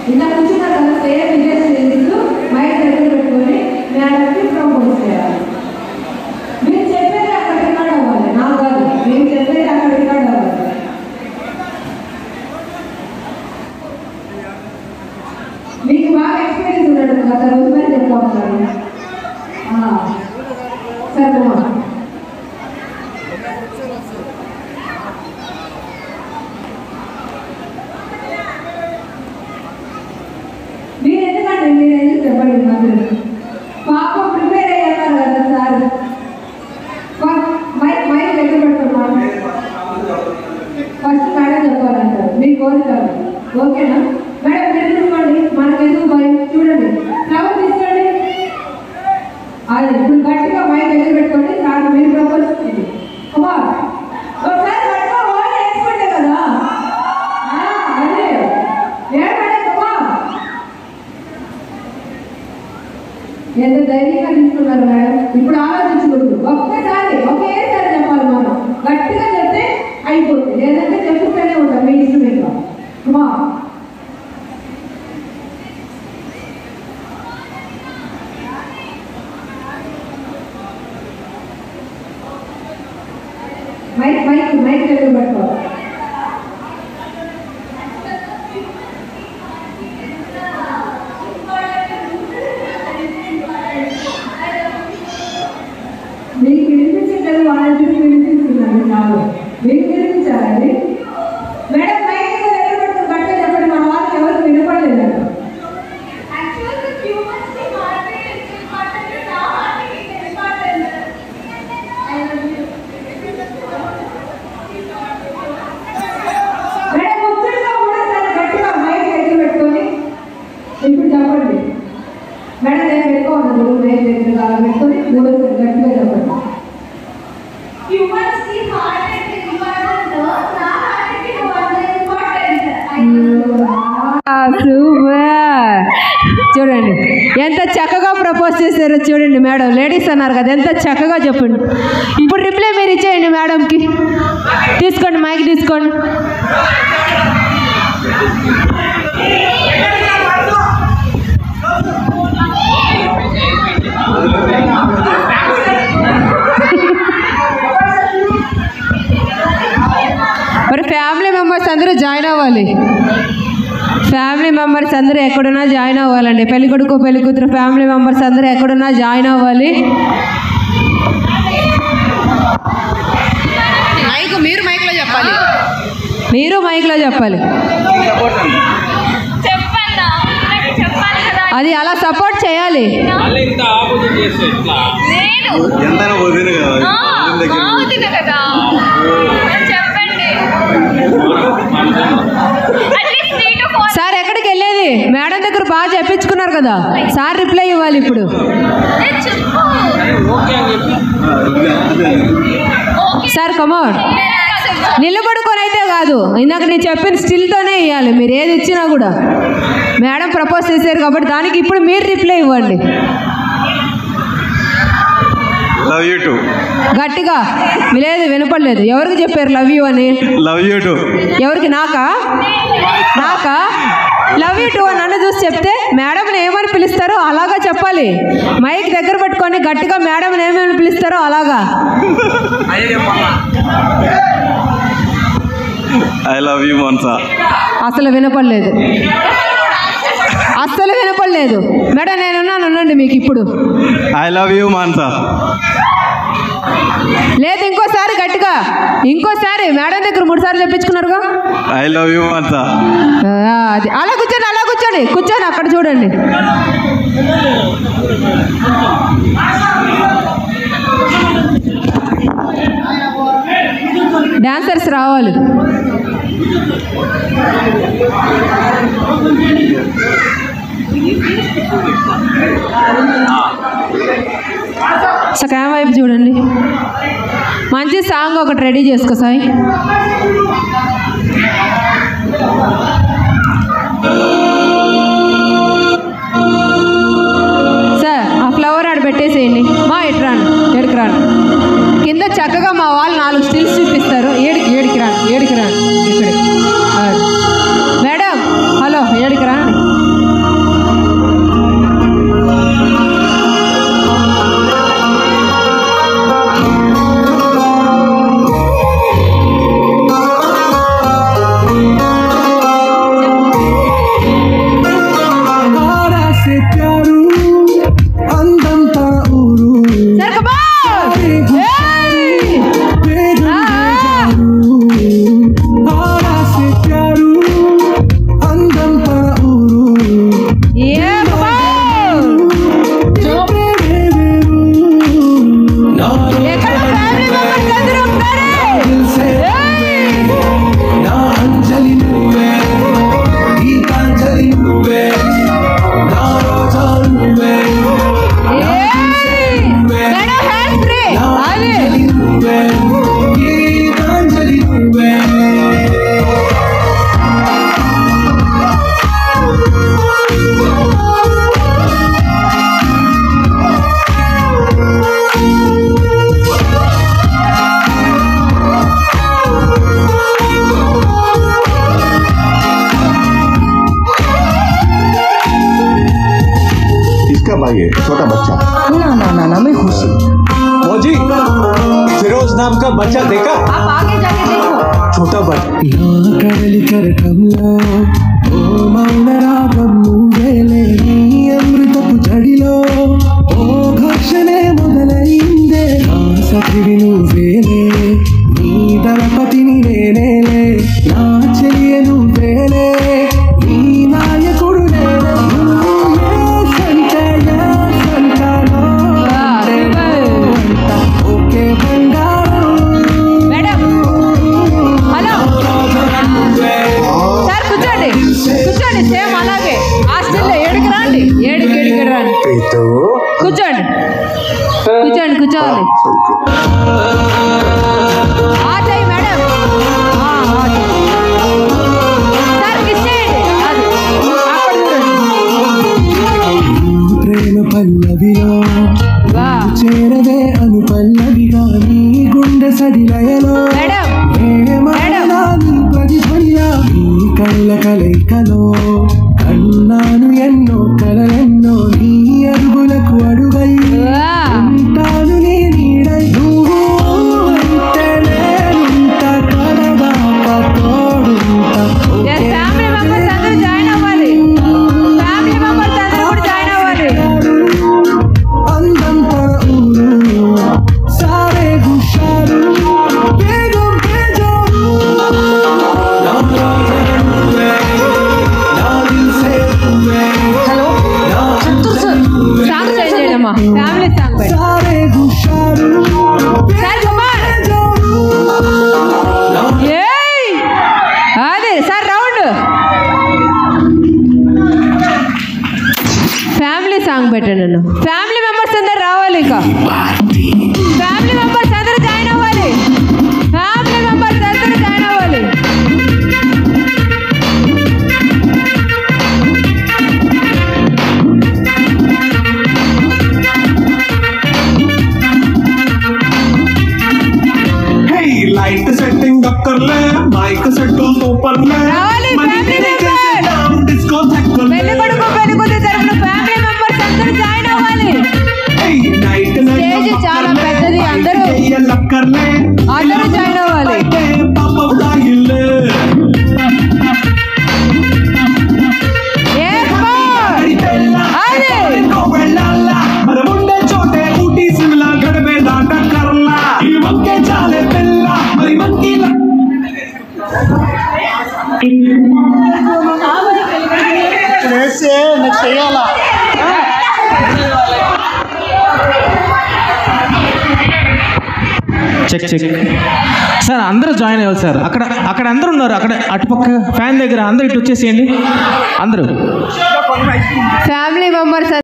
ఇలా కూర్చున్నారు కదా సేమ్ ఇదే స్టేజ్ మైక్ దగ్గర పెట్టుకొని మేడంకి ప్రమోట్ చేయాలి మీరు చెప్పేది అక్కడ రికార్డ్ అవ్వాలి నా కాదు మీరు చెప్పేది అక్కడ రికార్డ్ అవ్వాలి మీకు బాగా ఎక్స్పీరియన్స్ ఉన్నాడు గత రోజు మీద చెప్పుకుంటున్నాను సరే అమ్మా. మీరు ఎందుకండి మీరు ఎందుకు చెప్పండి మధ్యలో పాప ప్రిపేర్ అయ్యారు కదా సార్ మైక్ మైక్ దగ్గర పెట్టుకున్నాను ఫస్ట్ మేడం చెప్పాలంటారు మీ కోరిక అది. ఓకేనా మేడం మీరు తీసుకోండి మనకి ఎందుకు భయం చూడండి ఫ్లవర్ తీసుకోండి అది ఇప్పుడు గట్టిగా మైక్ దగ్గర పెట్టుకోండి సార్ మీరు ప్రపోజ్ చేయండి అమ్మా ఒకసారి పట్టుకో ఓన్లీ ఎక్స్పర్టే కదా ఆ, అదే ఏం మేడం అమ్మా ఎంత ధైర్యంగా తీసుకున్నారు మేడం ఇప్పుడు ఆలోచించకూడదు ఒక్కసారి ఒకేసారి చెప్పాలి మనం గట్టిగా చెప్తే అయిపోతుంది లేదంటే చెప్పుతూనే ఉంటాం మీ ఇష్టం ఇంకా అమ్మా మైక్ మైక్ మైక్ దగ్గర పట్టుకో మీకు వినిపించట్లేదు వాళ్ళకి వినిపిస్తున్నాను చాలు మీకు వినిపించాలండి మేడం మైక్ దగ్గర పెట్టుకుని గట్టిగా చెప్పండి మన వాళ్ళకి ఎవరికి వినపడలేదు మేడం ముఖ్యంగా కూడా చాలా గట్టిగా మైక్ దగ్గర పెట్టుకొని ఇప్పుడు చెప్పండి మేడం నేను పెట్టుకోవాలి మైక్ దగ్గర అలా పెట్టుకొని మూడోసారి గట్టిగా చెప్పండి సూపర్ చూడండి ఎంత చక్కగా ప్రపోజ్ చేశారో చూడండి మేడం లేడీస్ అన్నారు కదా ఎంత చక్కగా చెప్పండి ఇప్పుడు రిప్లై మీరు ఇచ్చేయండి మేడంకి తీసుకోండి మైక్ తీసుకోండి మరి ఫ్యామిలీ మెంబర్స్ అందరూ జాయిన్ అవ్వాలి ఫ్యామిలీ మెంబర్స్ అందరూ ఎక్కడున్నా జాయిన్ అవ్వాలండి పెళ్లి కొడుకు పెళ్లి కూతురు ఫ్యామిలీ మెంబర్స్ అందరూ ఎక్కడున్నా జాయిన్ అవ్వాలి మైక్ మీరు మైక్ లో చెప్పాలి మీరు మైక్లో చెప్పాలి చెప్పన్నా నాకు చెప్పాలి కదా అది అలా సపోర్ట్ చేయాలి మళ్ళీ ఇంత ఆపోజిట్ చేస్తే ఎట్లా లేదు ఎంతైనా వదిన కదా ఆ, వదిన దగ్గర బాగుంది కదా చెప్పండి at least three to four sir ఎక్కడికి వెళ్ళేది మేడం దగ్గర బాగా చెప్పించుకున్నారు కదా సార్ రిప్లై ఇవ్వాలి ఇప్పుడు చెప్పు ఓకే అని చెప్పి అదే, అదే. ఓకే సార్ కమోన్ నిలబడుకొని అయితే కాదు ఇందాక నేను చెప్పిన స్టిల్తోనే ఇవ్వాలి మీరు ఏది ఇచ్చినా కూడా మేడం ప్రపోజ్ చేశారు కాబట్టి దానికి ఇప్పుడు మీరు రిప్లై ఇవ్వండి లవ్ యూ టు గట్టిగా లేదు వినపడలేదు ఎవరికి చెప్పారు లవ్ యూ అని లవ్ యూ టు ఎవరికి నాకా నాకా లవ్ యూ టూ నన్ను చూసి చెప్తే మేడంని ఏమని పిలుస్తారో అలాగా చెప్పాలి మైక్ దగ్గర పెట్టుకొని గట్టిగా మేడంని ఏమని పిలుస్తారో అలాగా అదే చెప్పన్నా ఐ లవ్ యూ మన్సా అసలు వినపడలేదు అస్సలు వినపడలేదు మేడం నేనున్నాను ఉండండి మీకు ఇప్పుడు ఐ లవ్ యూ మాన్సా లేదు ఇంకోసారి గట్టిగా ఇంకోసారి మేడం దగ్గర మూడు సార్లు చెప్పించుకున్నారుగా ఐ లవ్ యూ మాన్సా ఆ, అది అలా కూర్చోండి అలా కూర్చోండి కూర్చోండి అక్కడ చూడండి డాన్సర్స్ రావాలి సకాయ వైపు చూడండి మంచి సాంగ్ ఒకటి రెడీ చేసుకో సాయి సార్ ఆ ఫ్లవర్ ఆడ పెట్టేసేయండి మా ఇటు రాను ఏడికి రాను కింద చక్కగా మా వాళ్ళు నాలుగు స్టిల్స్ చూపిస్తారు ఏడికి ఏడికి రాను ఏడికి రాను ఇక్కడ మేడం హలో ఏడికి రాండి ये छोटा बच्चा ना ना ना ना मैं खुश हूँ मौजी फिरोज नाम का बच्चा देखा आप आगे जाके देखो छोटा बच्चा నా కడలి కరకంలో ఓ మౌన రాగం నువ్వేలే నీ అమృతపు జడిలో ఓ ఘర్షణే మొదలైందే నా సఖివి నువ్వేలే నీ దళపతిని నేనేలే నా చెయ్య నువ్వేలే నీ నాయకుడు నేనే నువ్వు yes అంటే yes అంటానో అంటే no అంటా. ఓకే బంగారం మేడం హలో సార్ కూర్చోండి కూర్చోండి సేమ్ అలాగే హాస్టల్లో ఏడుకి రండి ఏడుకి ఏడుకి రండి కూర్చోండి కూర్చోండి కూర్చోవాలి ఆ చెయ్యి మేడం ఆ, ఆ చెయ్యి. సార్ కిస్ చేయండి అది అక్కడ చూడండి ప్రేమ పల్లవిలో వా చేరవే అను పల్లవిగా నీ గుండె సడిలయలో మేడం ఏమైనా నీ ప్రతిధ్వనిలా నీ కళ్ళ కలయికలో కన్నాను ఎన్నో కలలెన్నో నీ అడుగులకు అడుగై వా ఉంటాను నీ నీడై నువ్వు అంటే నేనుంటా కడదాకా తోడుంటా ఎస్ ఫ్యామిలీ మెంబర్స్ అందరూ జాయిన్ అవ్వాలి ఫ్యామిలీ మెంబర్స్ అందరూ కూడా జాయిన్ అవ్వాలి అందంత ఊరు సారే హుషారు బేగం బేజారు నా రాజా నువ్వే, నా దిల్సే నువ్వే, हेलो నా संतूर सर సాంగ్ చేంజ్ చేయడమ్మా ఫ్యామిలీ సాంగ్ పెట్టి సారే హుషారు సార్ కుమార్ ఏయ్ అదే సార్ రౌండ్ ఫ్యామిలీ సాంగ్ పెట్టండి నన్ను ఫ్యామిలీ మెంబర్స్ అందరు రావాలి ఇక ఫ్యామిలీ మెంబర్స్ అందరూ జాయిన్ అవ్వాలి ఫ్యామిలీ మెంబర్స్ అందరూ జాయిన్ అవ్వాలి लाइट सेटिंग अप कर ले माइक सेट तो पर ले రావాలి ఫ్యామిలీ మెంబర్ डिस्को तक कर పెళ్లి కొడుకు పెళ్లి కూతురు తరపున ఫ్యామిలీ మెంబర్స్ అందరూ జాయిన్ అవ్వాలి नाइट స్టేజ్ చాలా పెద్దది అందరూ लग कर ले అందరూ జాయిన్ అవ్వాలి पापा उड़ाइले ఏ అదే మరి ఉండే చోటే ఊటీ సిమ్లా గడపే దాట కర్లా ఈ వంకే చాలే పిల్ల మరి మంకీ చెక్ చెక్ సార్ అందరూ జాయిన్ అయ్యారు సార్ అక్కడ అక్కడ అందరూ ఉన్నారు అక్కడ అటుపక్క ఫ్యాన్ దగ్గర అందరూ ఇటు వచ్చేసేయండి అందరూ ఫ్యామిలీ మెంబర్స్